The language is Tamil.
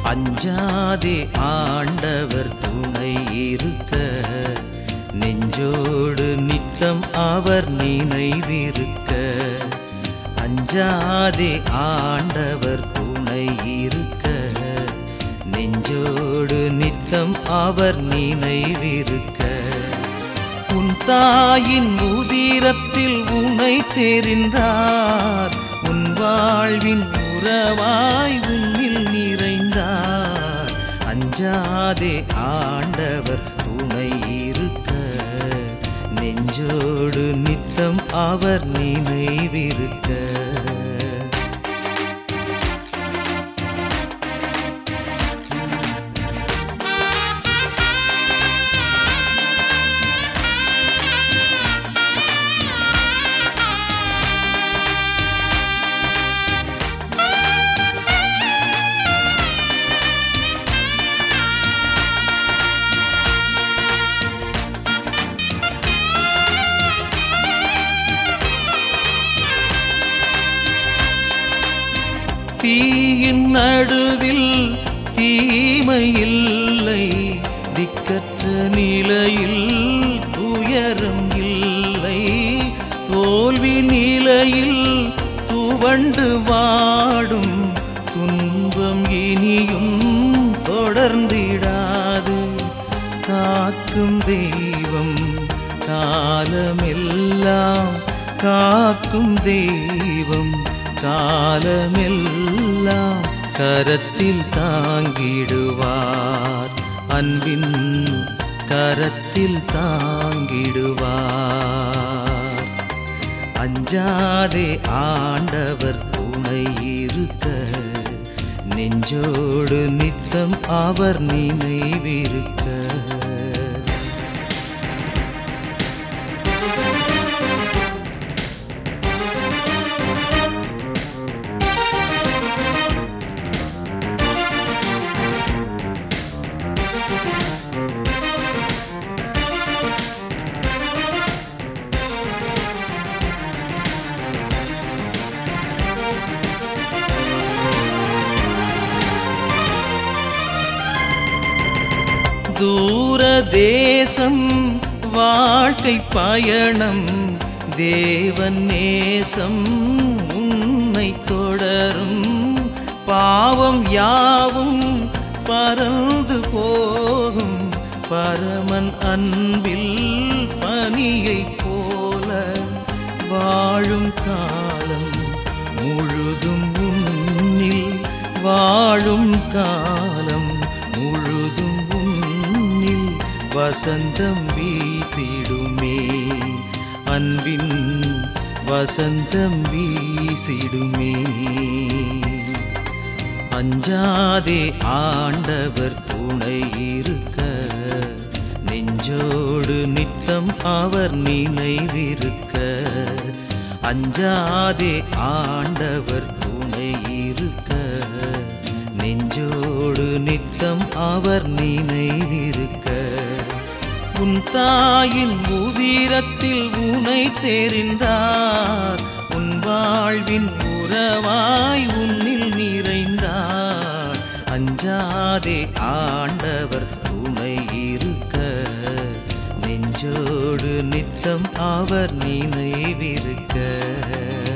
அஞ்சாதே ஆண்டவர் துணை இருக்க நெஞ்சோடு நித்தம் அவர் நினைவிருக்க அஞ்சாதே ஆண்டவர் துணை இருக்க நெஞ்சோடு நித்தம் அவர் நினைவிருக்க உன் தாயின் உதிரத்தில் உனை தெரிந்தார் உன் வாழ்வின் உறவாய் உன்னில் நிறைந்தார் அஞ்சாதே ஆண்டவர் துணை இருக்க நெஞ்சோடு நித்தம் அவர் நினைவிருக்க தீயின் நடுவில் தீமை இல்லை திக்கற்ற நிலையில் துயரம் இல்லை தோல்வி நிலையில் துவண்டு வாடும் துன்பம் இனியும் தொடர்ந்திடாது காக்கும் தெய்வம் காலமெல்லாம் காக்கும் தெய்வம் காலமெல்லாம் கரத்தில் தாங்கிடுவார் அன்பின் கரத்தில் தாங்கிடுவார் அஞ்சாதே ஆண்டவர் துணை இருக்க நெஞ்சோடு நித்தம் அவர் நினைவிருக்க தூர தேசம் வாழ்க்கை பயணம் தேவன் நேசம் உன்னை தொடரும் பாவம் யாவும் பறந்து போகும் பரமன் அன்பில் பனியைப் போல வாழும் காலம் முழுதும் உன்னில் வாழும் காலம் முழுதும் உன்னில் வசந்தம் வீசிடுமே அன்பின் வசந்தம் வீசிடுமே அஞ்சாதே ஆண்டவர் துணை இருக்க நெஞ்சோடு நித்தம் அவர் நினைவிருக்க அஞ்சாதே ஆண்டவர் துணை இருக்க நெஞ்சோடு நித்தம் அவர் நினைவிருக்க உன் தாயின் உதிரத்தில் உனை தெரிந்தார் உன் வாழ்வின் உறவாய் உன்னில் நிறைந்தார் அஞ்சாதே ஆண்டவர் துணை இருக்க நெஞ்சோடு நித்தம் அவர் நினைவிருக்க